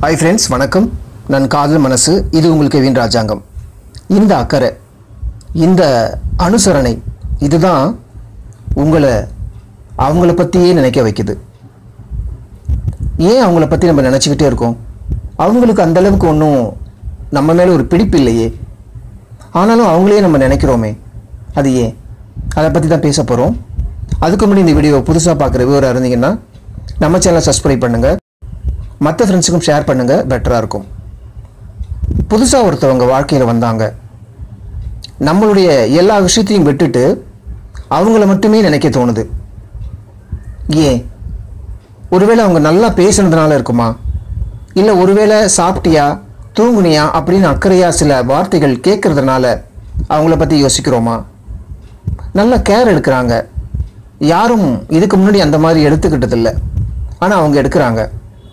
hi friends வணக்கம் நான் காதல் மனசு இது உங்களுக்கு வீண் ராஜாங்கம் இந்த அக்கறை இந்த அனுசரணை இதுதான் உங்களை அவங்கள பற்றியே நினைக்க வைக்குது ஏன் அவங்கள பற்றி நம்ம நினச்சிக்கிட்டே இருக்கோம் அவங்களுக்கு அந்த அளவுக்கு ஒன்றும் நம்ம மேலே ஒரு பிடிப்பு இல்லையே ஆனாலும் அவங்களே நம்ம நினைக்கிறோமே அது ஏன் அதை பற்றி தான் பேச போகிறோம் அதுக்கு முன்னாடி இந்த வீடியோ புதுசாக பார்க்குற விவரம் இருந்தீங்கன்னா நம்ம சேனலை சப்ஸ்கிரைப் பண்ணுங்கள் மற்ற ஃப்ரெண்ட்ஸுக்கும் ஷேர் பண்ணுங்கள் பெட்டராக இருக்கும் புதுசாக ஒருத்தவங்க வாழ்க்கையில் வந்தாங்க நம்மளுடைய எல்லா விஷயத்தையும் விட்டுட்டு அவங்கள மட்டுமே நினைக்க தோணுது ஏன் ஒருவேளை அவங்க நல்லா பேசுனதுனால இருக்குமா இல்லை ஒருவேளை சாப்பிட்டியா தூங்குனியா அப்படின்னு அக்கறையாக சில வார்த்தைகள் கேட்கறதுனால அவங்கள பற்றி யோசிக்கிறோமா நல்ல கேர் எடுக்கிறாங்க யாரும் இதுக்கு முன்னாடி அந்த மாதிரி எடுத்துக்கிட்டதில்ல ஆனால் அவங்க எடுக்கிறாங்க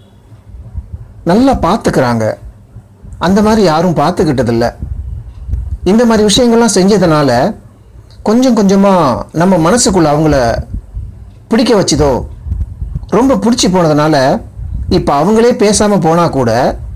நல்லா பார்த்துக்கிறாங்க அந்த மாதிரி யாரும் பார்த்துக்கிட்டதில்ல இந்த மாதிரி விஷயங்கள்லாம் செஞ்சதுனால கொஞ்சம் கொஞ்சமாக நம்ம மனசுக்குள்ள அவங்கள பிடிக்க வச்சுதோ ரொம்ப பிடிச்சி போனதுனால இப்போ அவங்களே பேசாமல் போனால் கூட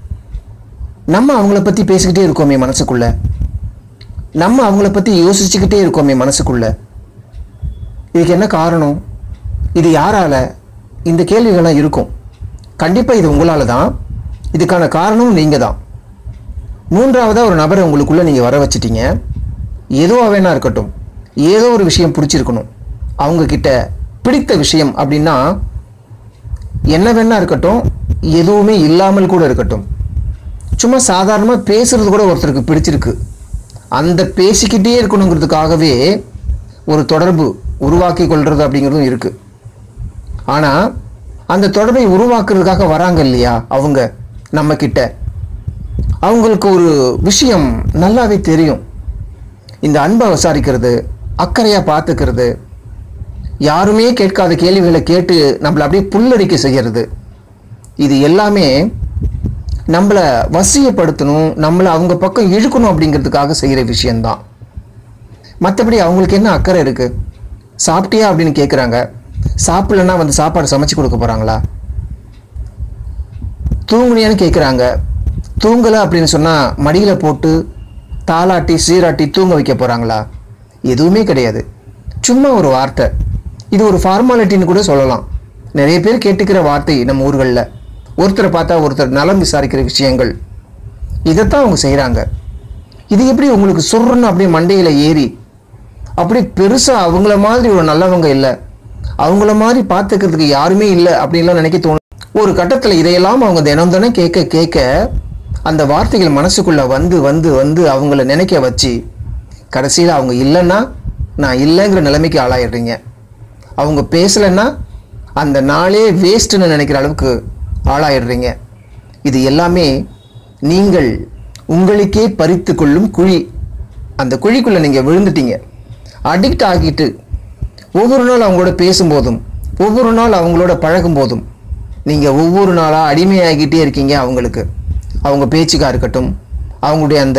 நம்ம அவங்கள பற்றி பேசிக்கிட்டே இருக்கோமே மனசுக்குள்ள நம்ம அவங்கள பற்றி யோசிச்சுக்கிட்டே இருக்கோமே மனசுக்குள்ள இதுக்கு என்ன காரணம் இது யாரால இந்த கேள்விகள்லாம் இருக்கும் கண்டிப்பாக இது உங்களால் தான் இதுக்கான காரணமும் நீங்கள் தான் மூன்றாவதாக ஒரு நபரை உங்களுக்குள்ளே நீங்கள் வர வச்சிட்டீங்க எதுவாக வேணா இருக்கட்டும் ஏதோ ஒரு விஷயம் பிடிச்சிருக்கணும் அவங்க கிட்ட பிடித்த விஷயம் அப்படின்னா என்ன வேணா இருக்கட்டும் எதுவுமே இல்லாமல் கூட இருக்கட்டும் சும்மா சாதாரணமாக பேசுறது கூட ஒருத்தருக்கு பிடிச்சிருக்கு அந்த பேசிக்கிட்டே இருக்கணுங்கிறதுக்காகவே ஒரு தொடர்பு உருவாக்கி கொள்வது அப்படிங்கிறதும் இருக்குது ஆனால் அந்த தொடர்பை உருவாக்குறதுக்காக வராங்க இல்லையா அவங்க நம்ம கிட்ட அவங்களுக்கு ஒரு விஷயம் நல்லாவே தெரியும் இந்த அன்பை விசாரிக்கிறது அக்கறையாக பார்த்துக்கிறது யாருமே கேட்காத கேள்விகளை கேட்டு நம்மளை அப்படியே புல்லரிக்க செய்கிறது இது எல்லாமே நம்மளை வசியப்படுத்தணும் நம்மளை அவங்க பக்கம் இழுக்கணும் அப்படிங்கிறதுக்காக செய்கிற விஷயந்தான் மற்றபடி அவங்களுக்கு என்ன அக்கறை இருக்குது சாப்பிட்டியா அப்படின்னு கேட்குறாங்க சாப்பிடலன்னா வந்து சாப்பாடு சமைச்சு கொடுக்க போகிறாங்களா தூங்குனியான்னு கேட்குறாங்க தூங்கலை அப்படின்னு சொன்னால் மடியில் போட்டு தாளாட்டி சீராட்டி தூங்க வைக்க போகிறாங்களா எதுவுமே கிடையாது சும்மா ஒரு வார்த்தை இது ஒரு ஃபார்மாலிட்டின்னு கூட சொல்லலாம் நிறைய பேர் கேட்டுக்கிற வார்த்தை நம்ம ஊர்களில் ஒருத்தரை பார்த்தா ஒருத்தர் நலம் விசாரிக்கிற விஷயங்கள் இதைத்தான் அவங்க செய்கிறாங்க இது எப்படி உங்களுக்கு சொல்றன்னு அப்படியே மண்டையில் ஏறி அப்படியே பெருசாக அவங்கள மாதிரி ஒரு நல்லவங்க இல்லை அவங்கள மாதிரி பார்த்துக்கிறதுக்கு யாருமே இல்லை அப்படின்லாம் நினைக்க தோணும் ஒரு கட்டத்தில் இதையெல்லாம் அவங்க தினம் தினம் கேட்க கேட்க அந்த வார்த்தைகள் மனசுக்குள்ளே வந்து வந்து வந்து அவங்கள நினைக்க வச்சு கடைசியில் அவங்க இல்லைன்னா நான் இல்லைங்கிற நிலைமைக்கு ஆளாயிடுறீங்க அவங்க பேசலைன்னா அந்த நாளே வேஸ்ட்டுன்னு நினைக்கிற அளவுக்கு ஆளாயிடுறீங்க இது எல்லாமே நீங்கள் உங்களுக்கே பறித்து கொள்ளும் குழி அந்த குழிக்குள்ளே நீங்கள் விழுந்துட்டீங்க அடிக்ட் ஆகிட்டு ஒவ்வொரு நாள் அவங்களோட பேசும்போதும் ஒவ்வொரு நாள் அவங்களோட பழகும் போதும் நீங்கள் ஒவ்வொரு நாளாக அடிமையாகிட்டே இருக்கீங்க அவங்களுக்கு அவங்க பேச்சுக்காக இருக்கட்டும் அவங்களுடைய அந்த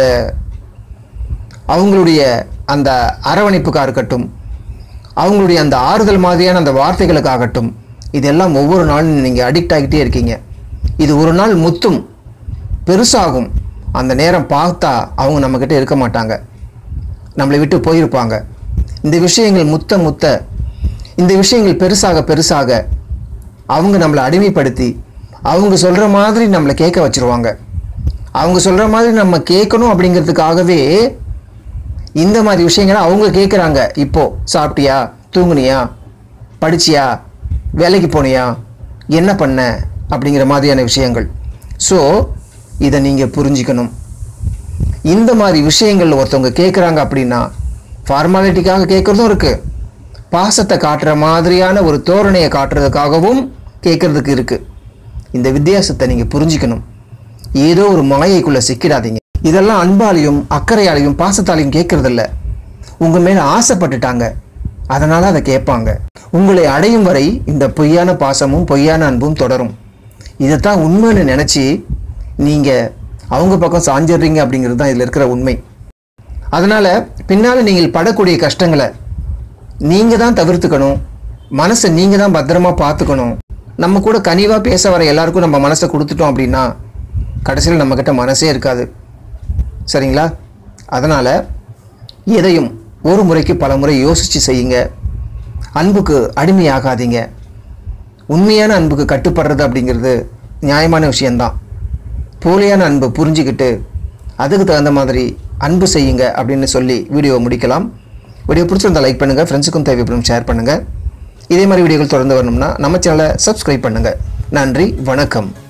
அவங்களுடைய அந்த அரவணைப்புக்காக இருக்கட்டும் அவங்களுடைய அந்த ஆறுதல் மாதிரியான அந்த வார்த்தைகளுக்காகட்டும் இதெல்லாம் ஒவ்வொரு நாளும் நீங்கள் அடிக்ட் ஆகிட்டே இருக்கீங்க இது ஒரு நாள் முத்தும் பெருசாகும் அந்த நேரம் பார்த்தா அவங்க நம்மக்கிட்ட இருக்க மாட்டாங்க நம்மளை விட்டு போயிருப்பாங்க இந்த விஷயங்கள் முத்த முத்த இந்த விஷயங்கள் பெருசாக பெருசாக அவங்க நம்மளை அடிமைப்படுத்தி அவங்க சொல்கிற மாதிரி நம்மளை கேட்க வச்சிருவாங்க அவங்க சொல்கிற மாதிரி நம்ம கேட்கணும் அப்படிங்கிறதுக்காகவே இந்த மாதிரி விஷயங்களை அவங்க கேட்குறாங்க இப்போ சாப்பிட்டியா தூங்குனியா படிச்சியா வேலைக்கு போனியா என்ன பண்ண அப்படிங்கிற மாதிரியான விஷயங்கள் ஸோ இதை நீங்கள் புரிஞ்சுக்கணும் இந்த மாதிரி விஷயங்கள் ஒருத்தவங்க கேட்குறாங்க அப்படின்னா ஃபார்மாலிட்டிக்காக கேட்குறதும் இருக்குது பாசத்தை காட்டுற மாதிரியான ஒரு தோரணையை காட்டுறதுக்காகவும் கேட்குறதுக்கு இருக்குது இந்த வித்தியாசத்தை நீங்கள் புரிஞ்சுக்கணும் ஏதோ ஒரு மாயைக்குள்ளே சிக்கிடாதீங்க இதெல்லாம் அன்பாலையும் அக்கறையாலையும் பாசத்தாலையும் கேட்கறதில்ல உங்கள் மேலே ஆசைப்பட்டுட்டாங்க அதனால் அதை கேட்பாங்க உங்களை அடையும் வரை இந்த பொய்யான பாசமும் பொய்யான அன்பும் தொடரும் இதைத்தான் உண்மைன்னு நினச்சி நீங்கள் அவங்க பக்கம் சாஞ்சிடுறீங்க அப்படிங்கிறது தான் இதில் இருக்கிற உண்மை அதனால் பின்னால் நீங்கள் படக்கூடிய கஷ்டங்களை நீங்கள் தான் தவிர்த்துக்கணும் மனசை நீங்கள் தான் பத்திரமா பார்த்துக்கணும் நம்ம கூட கனிவாக பேச வர எல்லாருக்கும் நம்ம மனசை கொடுத்துட்டோம் அப்படின்னா கடைசியில் நம்மக்கிட்ட மனசே இருக்காது சரிங்களா அதனால் எதையும் ஒரு முறைக்கு பல முறை யோசித்து செய்யுங்க அன்புக்கு அடிமையாகாதீங்க உண்மையான அன்புக்கு கட்டுப்படுறது அப்படிங்கிறது நியாயமான விஷயந்தான் போலியான அன்பு புரிஞ்சுக்கிட்டு அதுக்கு தகுந்த மாதிரி அன்பு செய்யுங்க அப்படின்னு சொல்லி வீடியோ முடிக்கலாம் வீடியோ பிடிச்சிருந்தா லைக் பண்ணுங்கள் ஃப்ரெண்ட்ஸுக்கும் தேவைப்படும் ஷேர் பண்ணுங்கள் இதே மாதிரி வீடியோக்கள் தொடர்ந்து வரணும்னா நம்ம சேனலை சப்ஸ்கிரைப் பண்ணுங்கள் நன்றி வணக்கம்